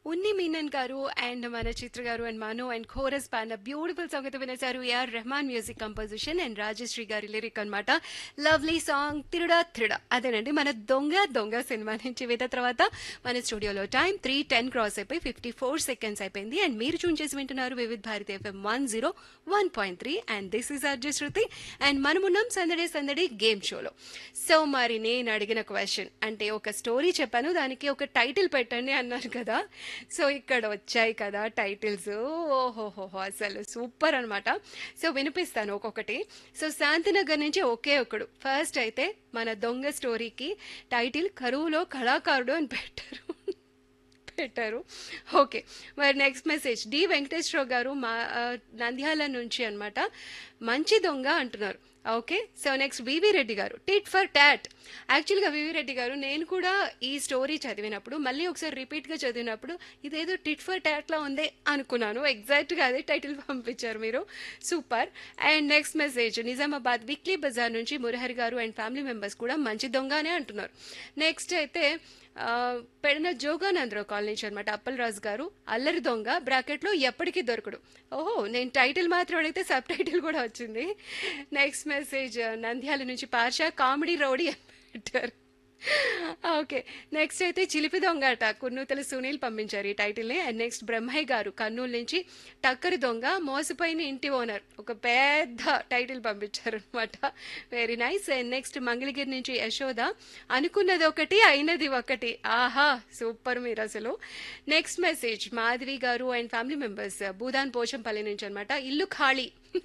ఉన్ని మీనన్ గారు అండ్ మన చిత్ర గారు అండ్ మను అండ్ కోరస్ పాడిన బ్యూటిఫుల్ సాంగ్ అయితే వినేశారు AR Rahman music composition and Rajashree గారి లిరిక్ అనమాట లవ్లీ సాంగ్ తిరుడా తిరుడా అదేనండి మన దొంగ దొంగ సినిమా నుంచి విన్న తర్వాత మన స్టూడియోలో టైం త్రీ టెన్ క్రాస్ అయిపోయి ఫిఫ్టీ ఫోర్ సెకండ్స్ అయిపోయింది అండ్ మీరు చూన్ చేసి వింటున్నారు Vividh Bharati FM one zero one point three and this is RJ Shruti and మనమున్నాం సందడి సందడి గేమ్ షోలో సో మరి నేను అడిగిన క్వశ్చన్ అంటే ఒక స్టోరీ చెప్పాను దానికి ఒక టైటిల్ పెట్టండి అన్నారు కదా సో ఇక్కడ వచ్చాయి కదా టైటిల్స్ ఓహోహోహో అసలు సూపర్ అనమాట సో వినిపిస్తాను ఒక్కొక్కటి సో శాంతినగర్ నుంచి ఒకే ఒకడు ఫస్ట్ అయితే మన దొంగ స్టోరీకి టైటిల్ కరువులో కళాకారుడు అని పెట్టారు పెట్టారు ఓకే మరి నెక్స్ట్ మెసేజ్ డి వెంకటేశ్వరరావు గారు మా ఆ, నంద్యాల నుంచి అన్నమాట మంచి దొంగ అంటున్నారు okay so next VV Reddy గారు టిట్ ఫర్ టాట్ యాక్చువల్గా వివి రెడ్డి గారు నేను కూడా ఈ స్టోరీ చదివినప్పుడు మళ్ళీ ఒకసారి రిపీట్గా చదివినప్పుడు ఇదేదో టిట్ ఫర్ టాట్లా ఉందే అనుకున్నాను ఎగ్జాక్ట్గా అదే టైటిల్ పంపించారు మీరు super and next message Nizamabad weekly Bazaar నుంచి మురహరి గారు అండ్ ఫ్యామిలీ మెంబర్స్ కూడా మంచి దొంగనే అంటున్నారు నెక్స్ట్ అయితే ఆ, పెడిన జోగానందరావు కాలనీ నుంచి అనమాట అప్పలరాజు గారు అల్లరి దొంగ బ్రాకెట్లో ఎప్పటికీ దొరకడు ఓహో నేను టైటిల్ మాత్రం అడిగితే సబ్ టైటిల్ కూడా వచ్చింది నెక్స్ట్ మెసేజ్ నంద్యాల నుంచి పార్షా కామెడీ రౌడీ అని పెట్టారు ఓకే నెక్స్ట్ అయితే చిలిపి దొంగట కుర్నూతల సునీల్ పంపించారు ఈ టైటిల్ని అండ్ నెక్స్ట్ బ్రహ్మయ్య గారు కర్నూలు నుంచి టక్కరి దొంగ మోసపోయిన ఇంటి ఓనర్ ఒక పెద్ద టైటిల్ పంపించారు అనమాట very nice and next Mangalagiri నుంచి యశోద అనుకున్నది ఒకటి అయినది ఒకటి ఆహా సూపర్ మీరు అసలు నెక్స్ట్ మెసేజ్ మాధవి గారు and family members Bhoodan Pochampally నుంచి అనమాట ఇల్లు ఖాళీ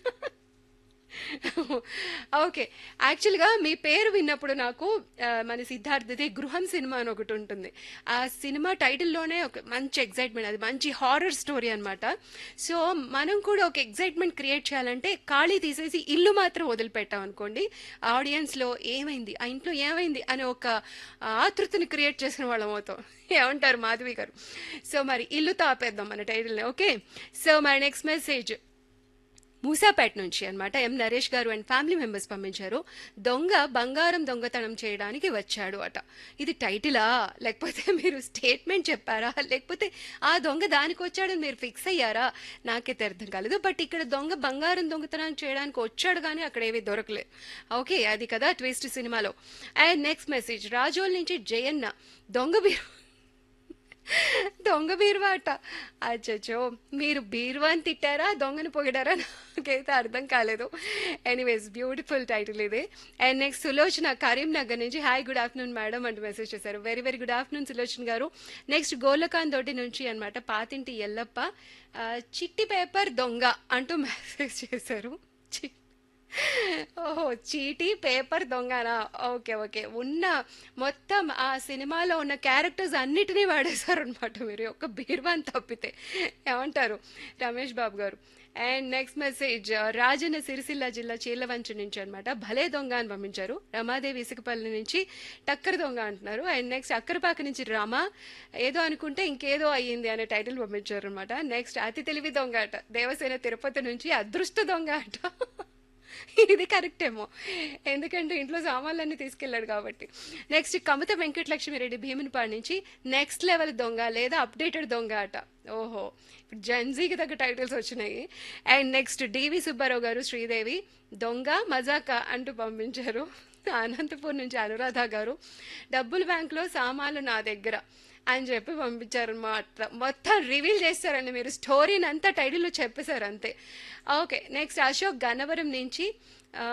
ఓకే యాక్చువల్గా మీ పేరు విన్నప్పుడు నాకు ఆ, మన సిద్ధార్థది గృహం సినిమా అని ఒకటి ఉంటుంది ఆ సినిమా టైటిల్లోనే ఒక మంచి ఎగ్జైట్మెంట్ అది మంచి హారర్ స్టోరీ అనమాట సో మనం కూడా ఒక ఎగ్జైట్మెంట్ క్రియేట్ చేయాలంటే ఖాళీ తీసేసి ఇల్లు మాత్రం వదిలిపెట్టాం అనుకోండి ఆడియన్స్లో ఏమైంది ఆ ఇంట్లో ఏమైంది అనే ఒక ఆతృతని క్రియేట్ చేసిన వాళ్ళం అవుతాం ఏమంటారు మాధవి గారు సో మరి ఇల్లుతో ఆపేద్దాం మన టైటిల్ని ఓకే సో మరి నెక్స్ట్ మెసేజ్ మూసాపేట నుంచి అన్నమాట ఎం నరేష్ గారు అండ్ ఫ్యామిలీ మెంబర్స్ పంపించారు దొంగ బంగారం దొంగతనం చేయడానికి వచ్చాడు అట ఇది టైటిలా లేకపోతే మీరు స్టేట్మెంట్ చెప్పారా లేకపోతే ఆ దొంగ దానికి వచ్చాడని మీరు ఫిక్స్ అయ్యారా నాకైతే అర్థం కాలేదు బట్ ఇక్కడ దొంగ బంగారం దొంగతనం చేయడానికి వచ్చాడు కానీ అక్కడ ఏవి దొరకలేదు ఓకే అది కదా ట్విస్ట్ సినిమాలో అండ్ నెక్స్ట్ మెసేజ్ రాజోల్ నుంచి జయన్న దొంగ బీరు దొంగ బీరువా అట అచ్చచ్చో మీరు బీరువా అని తిట్టారా దొంగని పొగిడారా నాకైతే అర్థం కాలేదు ఎనీవేస్ బ్యూటిఫుల్ టైటిల్ ఇది అండ్ నెక్స్ట్ సులోచన కరీంనగర్ నుంచి హాయ్ గుడ్ ఆఫ్టర్నూన్ మేడం అంటూ మెసేజ్ చేశారు very very good afternoon Sulochana గారు నెక్స్ట్ గోలకాన్ తోటి నుంచి అన్నమాట పాతింటి ఎల్లప్ప ఆ, చిట్టి పేపర్ దొంగ అంటూ మెసేజ్ చేశారు చి ఓహో చీటీ పేపర్ దొంగనా ఓకే ఓకే ఉన్న మొత్తం ఆ సినిమాలో ఉన్న క్యారెక్టర్స్ అన్నిటినీ వాడేశారు అనమాట మీరు ఒక బీర్వాన్ తప్పితే ఏమంటారు రమేష్ బాబు గారు and next message Rajanna Sircilla జిల్లా చీలవంచ నుంచి అనమాట భలే దొంగ అని పంపించారు రమాదేవి ఇసుకపల్లి నుంచి టక్కర్ దొంగ అంటున్నారు అండ్ నెక్స్ట్ అక్కరపాక నుంచి రామ ఏదో అనుకుంటే ఇంకేదో అయ్యింది అనే టైటిల్ పంపించారు అనమాట నెక్స్ట్ అతి తెలివి దొంగ అట దేవసేన తిరుపతి నుంచి అదృష్ట దొంగ అట ఇది కరెక్ట్ ఏమో ఎందుకంటే ఇంట్లో సామాన్లన్నీ తీసుకెళ్ళాడు కాబట్టి నెక్స్ట్ కమత వెంకటలక్ష్మిరెడ్డి భీమునిపాడు నుంచి నెక్స్ట్ లెవెల్ దొంగ లేదా అప్డేటెడ్ దొంగ అట ఓహో ఇప్పుడు జన్జీకి తగ్గ టైటిల్స్ వచ్చినాయి అండ్ నెక్స్ట్ డివి సుబ్బారావు గారు శ్రీదేవి దొంగ మజాకా అంటూ పంపించారు అనంతపూర్ నుంచి అనురాధ గారు డబ్బులు బ్యాంకులో సామాన్లు నా దగ్గర అని చెప్పి పంపించారు అన్నమాట మొత్తం రివీల్ చేస్తారండి మీరు స్టోరీని అంతా టైటిల్లో చెప్పేశారు అంతే ఓకే నెక్స్ట్ అశోక్ గన్నవరం నుంచి ఆ,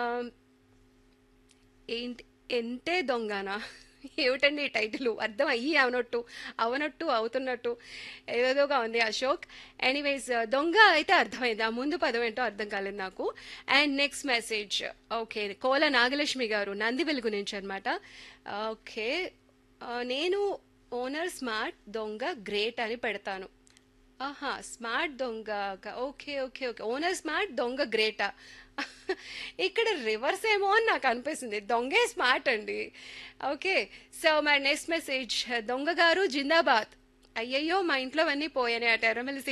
ఏంటి ఎంటే దొంగనా ఏమిటండి ఈ టైటిల్ అర్థం అయ్యి అవనట్టు అవనట్టు అవుతున్నట్టు ఏదేదోగా ఉంది అశోక్ ఎనీవేస్ దొంగ అయితే అర్థమైంది ఆ ముందు పదం ఏంటో అర్థం కాలేదు నాకు and next message okay Kola Nagalakshmi గారు నంది వెలుగు నుంచి అనమాట ఓకే ఆ, నేను ఓనర్ స్మార్ట్ దొంగ గ్రేట్ అని పెడతాను ఆహా స్మార్ట్ దొంగ okay okay okay owner smart దొంగ గ్రేటా ఇక్కడ రివర్స్ ఏమో అని నాకు అనిపిస్తుంది దొంగే స్మార్ట్ అండి okay so my next message దొంగ గారు జిందాబాద్ అయ్యయ్యో మా ఇంట్లో అన్నీ పోయాయి అట ఎర్రమల్లి